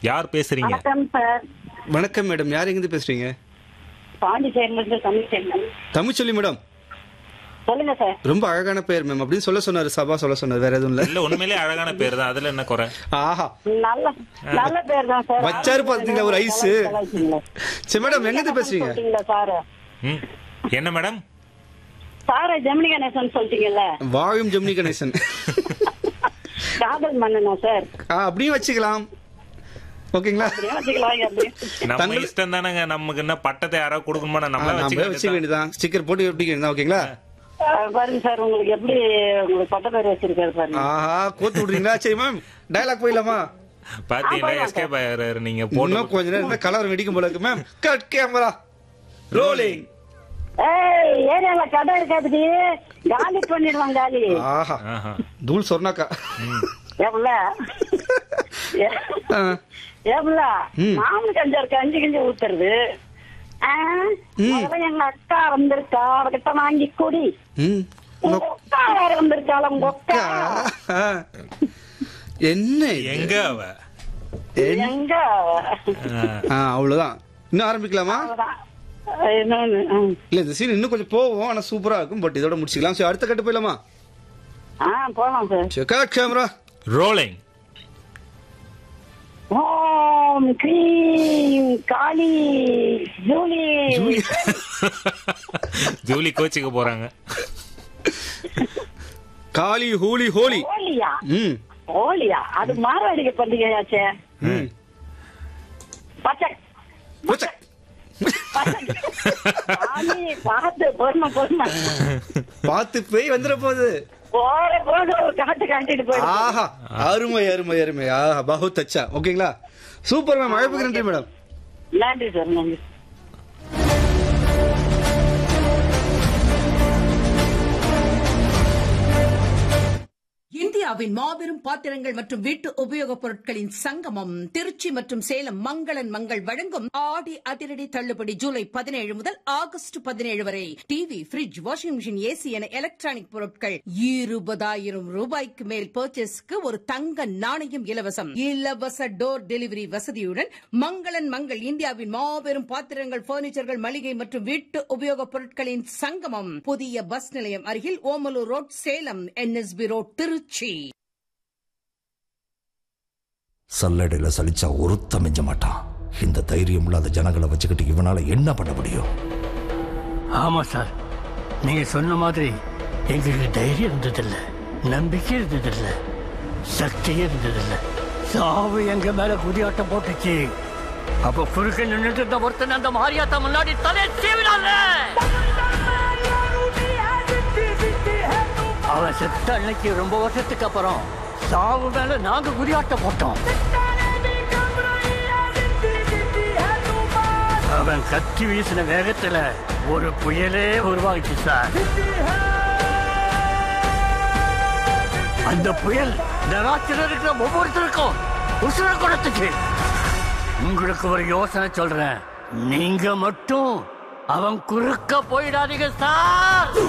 யார் பேசுறீங்க வணக்கம் சார் வணக்கம் மேடம் யார் எங்கிருந்து பேசுறீங்க பாண்டிச்சேரியில இருந்து தமிழ்ச்சேரி தமிழ் சொல்லி மேடம் சொல்லுங்க சார் ரொம்ப அழகான பேர் மேம் அப்படின்னு சொல்ல சொன்னாரு சபா சொல்ல சொன்னாரு வேற எதுவும் இல்ல இல்ல உண்மையிலே அழகான பேர் தான் அதுல என்ன குறை ஆஹா நல்ல நல்ல பேர் தான் சார் வச்சாரு பாத்தீங்களா ஒரு ஐஸ் சரி மேடம் எங்கிருந்து பேசுறீங்க சொல்லிட்டீங்களா சார் ம். என்ன மேடம் சார ஜெமினி கணேசன் சொல்லிட்டீங்கல்ல வாழும் ஜெமினி கணேசன் காதல் மன்னனா சார் ஆ அப்படியும் வச்சுக்கலாம் ஓகேங்களா அப்படியே வச்சுக்கலாம் அப்படி நம்ம தங்கள்- இஷ்டம் தானங்க நமக்கு என்ன பட்டத்தை யாராவது கொடுக்கணுமா ஆ, நம்ம நாம வச்சுக்க வச்சுக்க வேண்டியதான் ஸ்டிக்கர் போட்டு எப்படி வேண்டியதான் ஓகேங்களா அஹ், பாருங்க சார் உங்களுக்கு எப்படி உங்களுக்கு பட்ட பேர் வச்சிருக்காரு பாருங்க ஆஹா கோத்து விடுறீங்களா சரி மேம் டயலாக் போயிடலாமா பாத்தீங்களா எஸ்கேப் ஆயிடுறாரு நீங்க போட்டு இன்னும் கொஞ்ச நேரம் இருந்தா கலர் வெடிக்கும் போல இருக்கு மேம் கட் கேமரா ரோலிங் ஏய் ஏரியால கடை இருக்காதுடி காலி பண்ணிடுவாங்க காலி ஆஹா ஆஹா. தூள் சொன்னாக்கா எவ்வளோ ஆ, எவ்வளோ ம். மாமனுக்கு அஞ்சாறு கஞ்சி கஞ்சி ஊத்துறது ஆ, முதல்ல எங்க அக்கா வந்திருக்கா அவகிட்ட வாங்கி குடி ம். உங்க அக்கா வேற வந்திருக்காள் உங்க அக்கா ஆ. என்ன இது? எங்க அவ என்ன? எங்க ஆ. ஆ, அவ்வளவுதான் இன்னும் ஆரம்பிக்கலாமா அவதான். இன்னொன்னு ம். இல்ல இந்த சீன் இன்னும் கொஞ்சம் போவோம் ஆனா சூப்பரா இருக்கும் பட் இதோட முடிச்சுக்கலாம் சரி அடுத்த கட்டு போயிடலாமா ஆ போலாம் சார் சரி கட் கேமரா ரோலிங் ஓம் கிரீம் காளி ஜூலி ஜூலி கோச்சிக்க போறாங்க காளி ஹூலி ஹோலி ஹோலியா ம் ஹோலியா அது மார்வாடிக்க பண்டிகையாச்சே ம் பச்சை போச்சே. சாமி, பார்த்து பொறுமை பொறுமை பார்த்து பேய் வந்துட போகுது போற போது ஒரு காட்டு காட்டிட்டு போயிடும் ஆஹா அருமை அருமை அருமை ஆஹா பகுத் அச்சா ஓகேங்களா சூப்பர் மேம் அழைப்புக்கு நன்றி மேடம் நன்றி சார் நன்றி இந்தியாவின் மாபெரும் பாத்திரங்கள் மற்றும் வீட்டு உபயோகப் பொருட்களின் சங்கமம் திருச்சி மற்றும் சேலம் மங்களன் மங்கள் வழங்கும் ஆடி அதிரடி தள்ளுபடி ஜூலை பதினேழு முதல் ஆகஸ்ட் பதினேழு வரை TV fridge washing machine AC என எலக்ட்ரானிக் பொருட்கள் இருபதாயிரம் ரூபாய்க்கு மேல் பர்ச்சேஸ்க்கு ஒரு தங்க நாணயம் இலவசம் இலவச டோர் டெலிவரி வசதியுடன் மங்களன் மங்கள் இந்தியாவின் மாபெரும் பாத்திரங்கள் பர்னிச்சர்கள் மளிகை மற்றும் வீட்டு உபயோகப் பொருட்களின் சங்கமம் புதிய பஸ் நிலையம் அருகில் Omalur road Salem NSB road Trichy சல்லடையில சலிச்சா ஒருத்த மிஞ்ச மாட்டான் இந்த தைரியம் இல்லாத ஜனங்களை வச்சுக்கிட்டு இவனால என்ன பண்ண முடியும் ஆமா சார் நீங்க சொன்ன மாதிரி எங்களுக்கு தைரியம் இருந்ததில்ல நம்பிக்கை இருந்ததில்ல சக்தியே இருந்ததில்ல சாவு எங்க மேல குதியாட்டம் போட்டுச்சு அப்ப குறுக்க நின்னுட்டு இருந்த ஒருத்தன் அந்த மாரியாத்தா முன்னாடி தலை சீவினால அவன் செத்த அன்னைக்கு ரொம்ப வருஷத்துக்கு அப்புறம் சாவு மேல நாங்க குதியாட்டம் போட்டோம் அவன் கத்தி வீசின வேகத்துல ஒரு புயலே உருவாகிச்சு சார் அந்த புயல் நராட்சியில் இருக்கிற ஒவ்வொருத்தருக்கும் உசுர கொடுத்துச்சு உங்களுக்கு ஒரு யோசனை சொல்றேன் நீங்க மட்டும் அவன் குறுக்க போயிடாதீங்க சார்